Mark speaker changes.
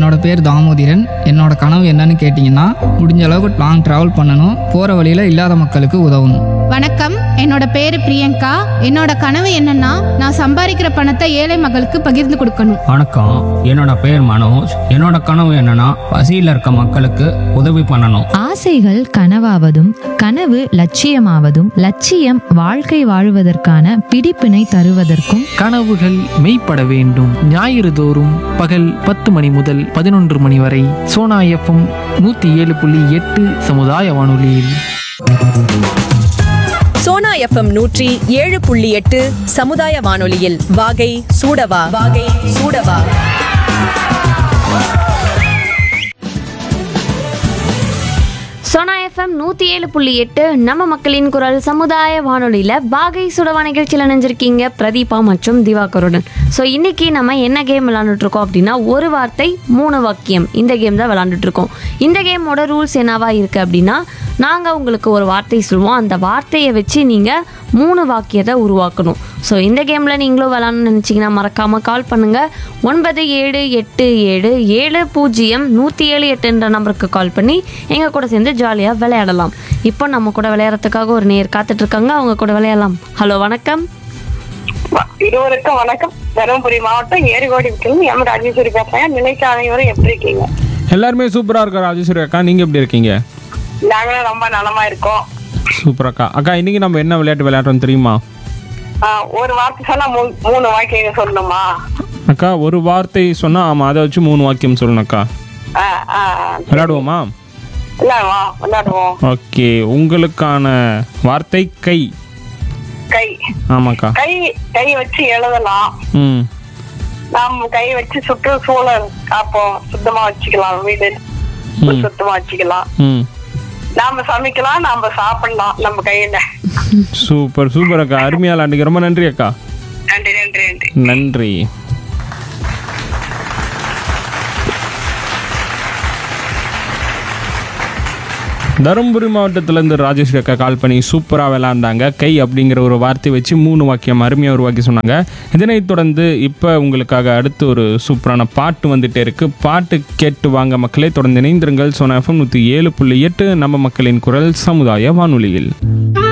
Speaker 1: என்னோட பேர் தாமோதிரன் என்னோட கனவு என்னன்னு கேட்டிங்கன்னா முடிஞ்ச அளவுக்கு லாங் ட்ராவல் பண்ணணும் போகிற வழியில் இல்லாத மக்களுக்கு உதவணும்
Speaker 2: வணக்கம் என்னோட பேரு பிரியங்கா என்னோட கனவு என்னன்னா நான் சம்பாதிக்கிற பணத்தை ஏழை மக்களுக்கு பகிர்ந்து கொடுக்கணும்
Speaker 3: வணக்கம் என்னோட பேர் மனோஜ் என்னோட கனவு என்னன்னா பசியில் இருக்க மக்களுக்கு உதவி பண்ணணும்
Speaker 4: ஆசைகள் கனவாவதும் கனவு லட்சியமாவதும் லட்சியம் வாழ்க்கை வாழுவதற்கான பிடிப்பினை தருவதற்கும்
Speaker 5: கனவுகள் மெய்ப்பட வேண்டும் ஞாயிறு தோறும் பகல் பத்து மணி முதல் பதினொன்று மணி வரை சோனா எஃப்எம் நூற்றி ஏழு புள்ளி எட்டு சமுதாய வானொலியில்
Speaker 6: சோனா எஃப்எம் நூற்றி ஏழு புள்ளி எட்டு சமுதாய வானொலியில் வாகை சூடவா வாகை சூடவா
Speaker 7: சோனா எஃப்எம் நூற்றி ஏழு புள்ளி எட்டு நம்ம மக்களின் குரல் சமுதாய வானொலியில் வாகை சுடவா நிகழ்ச்சியில் நினைஞ்சிருக்கீங்க பிரதீபா மற்றும் திவாகருடன் ஸோ இன்னைக்கு நம்ம என்ன கேம் விளாண்டுட்டு இருக்கோம் அப்படின்னா ஒரு வார்த்தை மூணு வாக்கியம் இந்த கேம் தான் விளாண்டுட்டு இருக்கோம் இந்த கேமோட ரூல்ஸ் என்னவா இருக்கு அப்படின்னா நாங்கள் உங்களுக்கு ஒரு வார்த்தை சொல்லுவோம் அந்த வார்த்தையை வச்சு நீங்கள் மூணு வாக்கியத்தை உருவாக்கணும் ஸோ இந்த கேமில் நீங்களும் விளாட்ணும்னு நினச்சிங்கன்னா மறக்காமல் கால் பண்ணுங்கள் ஒன்பது ஏழு எட்டு ஏழு ஏழு பூஜ்ஜியம் நூற்றி ஏழு எட்டுன்ற நம்பருக்கு கால் பண்ணி எங்கள் கூட சேர்ந்து ஜாலியாக விளையாடலாம் இப்போ நம்ம கூட விளையாடுறதுக்காக ஒரு நேர் காத்துட்டு இருக்காங்க அவங்க கூட விளையாடலாம் ஹலோ வணக்கம்
Speaker 8: இருவருக்கும் வணக்கம் தருமபுரி மாவட்டம் ஏரிகோடி விட்டு எம் ராஜேஸ்வரி பேசுறேன் நினைக்க அனைவரும் எப்படி இருக்கீங்க
Speaker 9: எல்லாருமே சூப்பரா இருக்கா ராஜேஸ்வரி அக்கா நீங்க எப்படி இருக்கீங்க
Speaker 8: நாங்களும் ரொம்ப நலமா இருக்கோம்
Speaker 9: சூப்பர் அக்கா அக்கா இன்னைக்கு நம்ம என்ன விளையாட்டு விளையாடுறோம் தெரியுமா
Speaker 8: ஆ, ஒரு வார்த்தை சொன்னா மூ- மூணு வாக்கியங்க சொல்லணுமா
Speaker 9: அக்கா ஒரு வார்த்தை சொன்னா ஆமா அதை வச்சு மூணு வாக்கியம் சொல்லணும் அக்கா
Speaker 8: ஆ, ஆ,
Speaker 9: விளையாடுவோமா
Speaker 8: விளையாடுவா விளையாடுவோம்
Speaker 9: ஓகே உங்களுக்கான வார்த்தை கை
Speaker 8: கை
Speaker 9: ஆமாக்கா
Speaker 8: கை கை வச்சு எழுதலாம்
Speaker 9: ம்
Speaker 8: நாம கை வச்சு சுற்றுச்சூழல் காப்போம் சுத்தமா வச்சுக்கலாம் வீடு சுத்தமா வச்சுக்கலாம்
Speaker 9: ம்
Speaker 8: நாம சமைக்கலாம் நாம சாப்பிடலாம் நம்ம கையில
Speaker 9: சூப்பர் சூப்பர் அக்கா அருமையா விளையாண்டுங்க ரொம்ப நன்றி அக்கா
Speaker 8: நன்றி நன்றி நன்றி
Speaker 9: நன்றி தருமபுரி மாவட்டத்திலேருந்து ராஜேஸ்வரி அக்கா கால் பண்ணி சூப்பராக விளாண்டாங்க கை அப்படிங்கிற ஒரு வார்த்தை வச்சு மூணு வாக்கியம் அருமையாக உருவாக்கி சொன்னாங்க இதனைத் தொடர்ந்து இப்போ உங்களுக்காக அடுத்து ஒரு சூப்பரான பாட்டு வந்துட்டே இருக்கு பாட்டு கேட்டு வாங்க மக்களே தொடர்ந்து இணைந்திருங்கள் சோனா எஃப்எம் நூற்றி ஏழு புள்ளி எட்டு நம்ம மக்களின் குரல் சமுதாய வானொலியில்